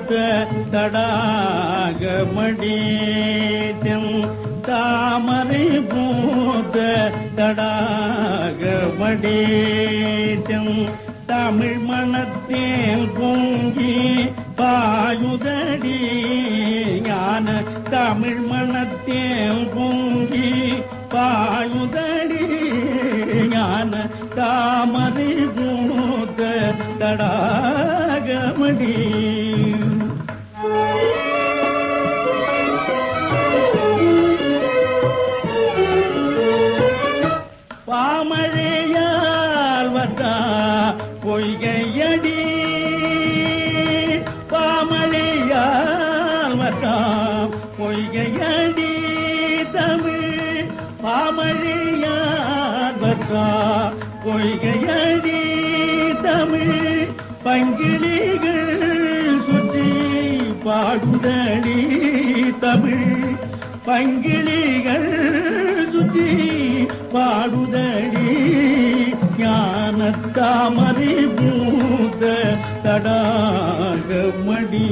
பூத்த தடாகமடி தாமரை பூத்த தடாகமடி தமிழ் மனத்தேல் பொங்கி பாயுதடி ஞான தமிழ் மனத்தேல் பொங்கி பாயுதடி ஞான தாமரை பூத்த தடாகமடி பாமழையால் வந்தா பொய்கையடி பாமழையால் வந்தா பொய்கையடி தமிழ் பாமழையால் வந்தா பொய்கையடி தமிழ் பங்கிலிகள் சுற்றி பாடுதடி தமிழ் பங்கிலிகள் சுற்றி பாடுதடி ஞானத்தாமரை பூத்த தடாகமடி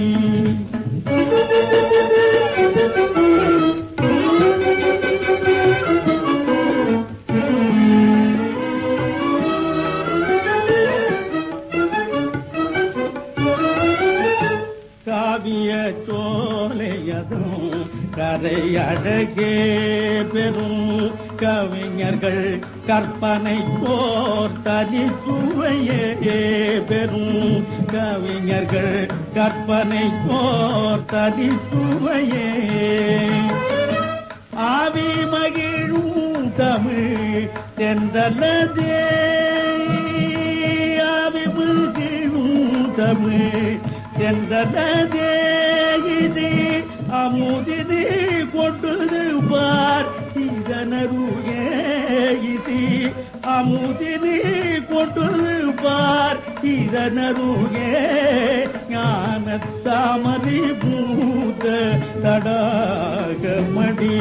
காவிய சோலையதும் கரை அழகே பெறும் கவிஞர்கள் கற்பனை போர் தனி சுவையே பெறும் கவிஞர்கள் கற்பனை போர் தனி சுவையே ஆவி மகிழும் தமிழ் தென்றலதே ஆவி மகிழும் தமிழ் தென்றலதே இது அமுதிது கொண்டது பார் இதனருகே இது அமுதிது கொண்டது பார் இதனருகே ஞான தாமரை பூத்த தடாகமடி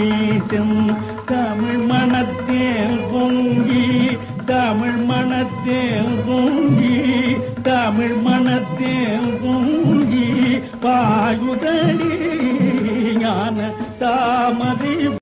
தமிழ் மனத்தேல் பொங்கி தமிழ் மனத்தேல் பொங்கி தமிழ் மனத்தேல் பொங்கி பாயுதடி ஞான தாமரை